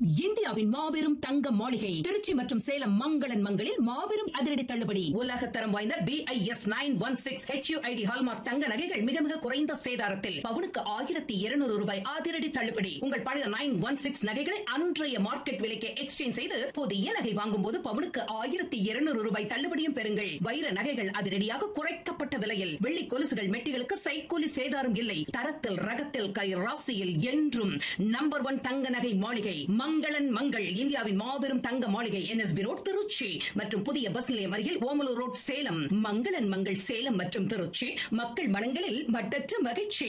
இந்தியாவின் மாபெரும் தங்க மாளிகை திருச்சி மற்றும் சேலம் மங்களன் மங்களில் மாபெரும் அதிரடி தள்ளுபடி உலக தரம் வாய்ந்த B I S nine one six HUID hallmark தங்க நகைகள் மிக மிக குறைந்த சேதாரத்தில் பவுனுக்கு ஆயிரத்தி இருநூறு ரூபாய் அதிரடி தள்ளுபடி உங்கள் பழைய நைன் ஒன் சிக்ஸ் நகைகளை அன்றைய மார்க்கெட் விலைக்கு எக்ஸ்சேஞ்ச் செய்து புதிய நகை வாங்கும் போது பவுனுக்கு ஆயிரத்தி இருநூறு ரூபாய் தள்ளுபடியும் பெறுங்கள் வைர நகைகள் அதிரடியாக குறைக்கப்பட்ட விலையில் வெள்ளி கொலுசுகள் மெட்டிகளுக்கு சைக்கூலி சேதாரம் இல்லை தரத்தில் ரகத்தில் கை ராசியில் என்றும் நம்பர் ஒன் தங்க நகை மாளிகை மங்களன் மங்கள் இந்தியாவின் மாபெரும் தங்க மாளிகை என்எஸ்பி ரோட் திருச்சி மற்றும் புதிய பஸ் நிலையம் அருகில் ஓமலூர் ரோட் சேலம் மங்களன் மங்கள் சேலம் மற்றும் திருச்சி மக்கள் மனங்களில் மட்டற்ற மகிழ்ச்சி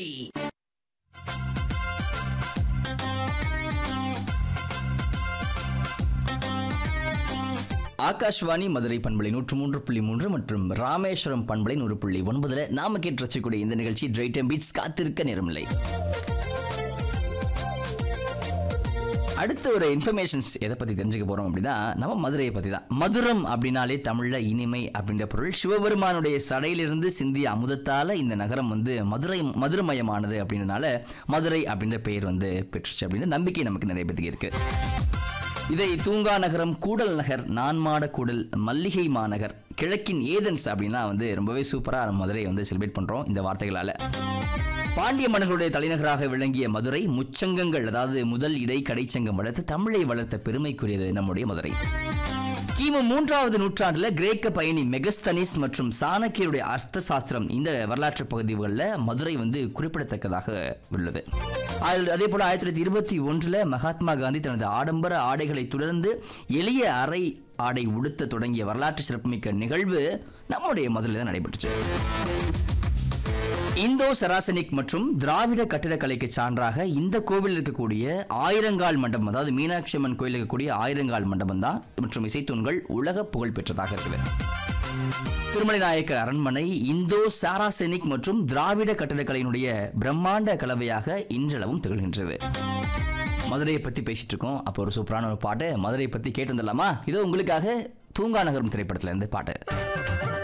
ஆகாஷ்வாணி மதுரை பண்பலை நூற்று மூன்று புள்ளி மூன்று மற்றும் ராமேஸ்வரம் பண்பலை நூறு புள்ளி ஒன்பதுல நாம கேட்டு ரசிக்கக்கூடிய இந்த நிகழ்ச்சி டிரைட்டம் பீட்ஸ் காத்திருக்க நேரமில்லை அடுத்த ஒரு இன்ஃபர்மேஷன்ஸ் எதை பற்றி தெரிஞ்சுக்க போகிறோம் அப்படின்னா நம்ம மதுரையை பற்றி தான் மதுரம் அப்படின்னாலே தமிழில் இனிமை அப்படின்ற பொருள் சிவபெருமானுடைய சடையிலிருந்து சிந்திய அமுதத்தால் இந்த நகரம் வந்து மதுரை மதுரமயமானது அப்படின்றனால மதுரை அப்படின்ற பெயர் வந்து பெற்றுச்சு அப்படின்னு நம்பிக்கை நமக்கு நிறைய பேருக்கு இருக்கு இதை தூங்கா நகரம் கூடல் நகர் நான்மாட கூடல் மல்லிகை மாநகர் கிழக்கின் ஏதன்ஸ் அப்படின்லாம் வந்து ரொம்பவே சூப்பராக நம்ம மதுரையை வந்து செலிப்ரேட் பண்ணுறோம் இந்த வார்த்தைகளால் பாண்டிய மன்னர்களுடைய தலைநகராக விளங்கிய மதுரை முச்சங்கங்கள் அதாவது முதல் இடை கடைச்சங்கம் வளர்த்து தமிழை வளர்த்த பெருமைக்குரியது நம்முடைய மதுரை கிமு மூன்றாவது நூற்றாண்டுல கிரேக்க பயணி மெகஸ்தனிஸ் மற்றும் சாணக்கியருடைய அர்த்த சாஸ்திரம் இந்த வரலாற்று பகுதிகளில் மதுரை வந்து குறிப்பிடத்தக்கதாக உள்ளது அதில் அதே போல ஆயிரத்தி தொள்ளாயிரத்தி இருபத்தி ஒன்றுல மகாத்மா காந்தி தனது ஆடம்பர ஆடைகளை தொடர்ந்து எளிய அறை ஆடை உடுத்த தொடங்கிய வரலாற்று சிறப்புமிக்க நிகழ்வு நம்முடைய மதுரையில் தான் நடைபெற்றுச்சு இந்தோ சராசனிக் மற்றும் திராவிட கட்டிடக்கலைக்கு சான்றாக இந்த கோவில் இருக்கக்கூடிய ஆயிரங்கால் மண்டபம் அதாவது மீனாட்சி அம்மன் கோயில் இருக்கக்கூடிய ஆயிரங்கால் மண்டபம் தான் மற்றும் இசைத்தூண்கள் உலக புகழ் பெற்றதாக இருக்குது திருமலை நாயக்கர் அரண்மனை இந்தோ சாராசெனிக் மற்றும் திராவிட கட்டிடக்கலையினுடைய பிரம்மாண்ட கலவையாக இன்றளவும் திகழ்கின்றது மதுரையை பத்தி பேசிட்டு இருக்கோம் அப்போ ஒரு சூப்பரான ஒரு பாட்டு மதுரையை பத்தி கேட்டு வந்துடலாமா இதோ உங்களுக்காக தூங்கா நகரம் திரைப்படத்துல இருந்து பாட்டு